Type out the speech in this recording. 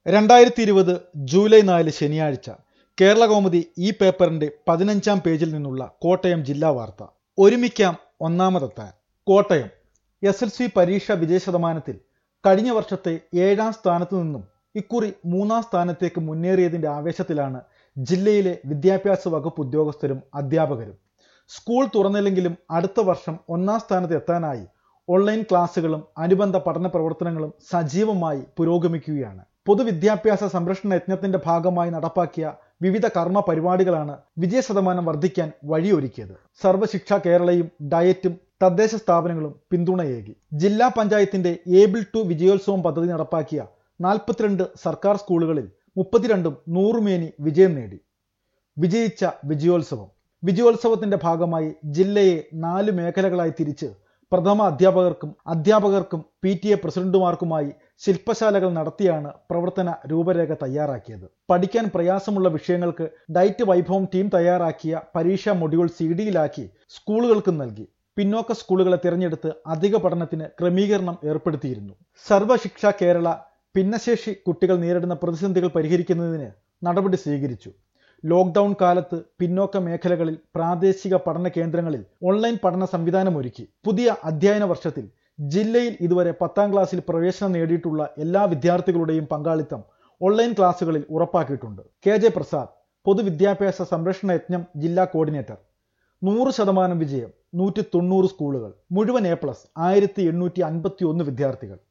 രണ്ടായിരത്തി ഇരുപത് ജൂലൈ നാല് ശനിയാഴ്ച കേരളകൗമുദി ഈ പേപ്പറിന്റെ പതിനഞ്ചാം പേജിൽ നിന്നുള്ള കോട്ടയം ജില്ലാ വാർത്ത ഒരുമിക്കാം ഒന്നാമതെത്താൻ കോട്ടയം എസ് എൽ സി പരീക്ഷ വിജയശതമാനത്തിൽ കഴിഞ്ഞ വർഷത്തെ ഏഴാം സ്ഥാനത്തു നിന്നും ഇക്കുറി മൂന്നാം സ്ഥാനത്തേക്ക് മുന്നേറിയതിന്റെ ആവേശത്തിലാണ് ജില്ലയിലെ വിദ്യാഭ്യാസ വകുപ്പ് ഉദ്യോഗസ്ഥരും അധ്യാപകരും സ്കൂൾ തുറന്നില്ലെങ്കിലും അടുത്ത വർഷം ഒന്നാം സ്ഥാനത്ത് എത്താനായി ഓൺലൈൻ ക്ലാസുകളും അനുബന്ധ പഠന പ്രവർത്തനങ്ങളും സജീവമായി പുരോഗമിക്കുകയാണ് പൊതുവിദ്യാഭ്യാസ സംരക്ഷണ യജ്ഞത്തിന്റെ ഭാഗമായി നടപ്പാക്കിയ വിവിധ കർമ്മ പരിപാടികളാണ് വിജയ ശതമാനം വർദ്ധിക്കാൻ വഴിയൊരുക്കിയത് സർവശിക്ഷ കേരളയും ഡയറ്റും തദ്ദേശ സ്ഥാപനങ്ങളും പിന്തുണയേകി ജില്ലാ പഞ്ചായത്തിന്റെ ഏബിൾ ടു വിജയോത്സവം പദ്ധതി നടപ്പാക്കിയ നാൽപ്പത്തിരണ്ട് സർക്കാർ സ്കൂളുകളിൽ മുപ്പത്തിരണ്ടും നൂറുമേനി വിജയം നേടി വിജയിച്ച വിജയോത്സവം വിജയോത്സവത്തിന്റെ ഭാഗമായി ജില്ലയെ നാല് മേഖലകളായി തിരിച്ച് പ്രഥമ അധ്യാപകർക്കും അധ്യാപകർക്കും പി ടി എ പ്രസിഡന്റുമാർക്കുമായി ശില്പശാലകൾ നടത്തിയാണ് പ്രവർത്തന രൂപരേഖ തയ്യാറാക്കിയത് പഠിക്കാൻ പ്രയാസമുള്ള വിഷയങ്ങൾക്ക് ഡയറ്റ് വൈഭവം ടീം തയ്യാറാക്കിയ പരീക്ഷാ മൊഡ്യൂൾ സി ഡിയിലാക്കി സ്കൂളുകൾക്ക് നൽകി പിന്നോക്ക സ്കൂളുകളെ തിരഞ്ഞെടുത്ത് അധിക പഠനത്തിന് ക്രമീകരണം ഏർപ്പെടുത്തിയിരുന്നു സർവശിക്ഷ കേരള ഭിന്നശേഷി കുട്ടികൾ നേരിടുന്ന പ്രതിസന്ധികൾ പരിഹരിക്കുന്നതിന് നടപടി സ്വീകരിച്ചു ലോക്ക്ഡൌൺ കാലത്ത് പിന്നോക്ക മേഖലകളിൽ പ്രാദേശിക പഠന കേന്ദ്രങ്ങളിൽ ഓൺലൈൻ പഠന സംവിധാനം ഒരുക്കി പുതിയ അധ്യയന വർഷത്തിൽ ജില്ലയിൽ ഇതുവരെ പത്താം ക്ലാസ്സിൽ പ്രവേശനം നേടിയിട്ടുള്ള എല്ലാ വിദ്യാർത്ഥികളുടെയും പങ്കാളിത്തം ഓൺലൈൻ ക്ലാസുകളിൽ ഉറപ്പാക്കിയിട്ടുണ്ട് കെ ജെ പ്രസാദ് പൊതുവിദ്യാഭ്യാസ സംരക്ഷണ യജ്ഞം ജില്ലാ കോർഡിനേറ്റർ നൂറ് ശതമാനം വിജയം നൂറ്റി തൊണ്ണൂറ് സ്കൂളുകൾ മുഴുവൻ എ പ്ലസ് ആയിരത്തി എണ്ണൂറ്റി അൻപത്തി ഒന്ന് വിദ്യാർത്ഥികൾ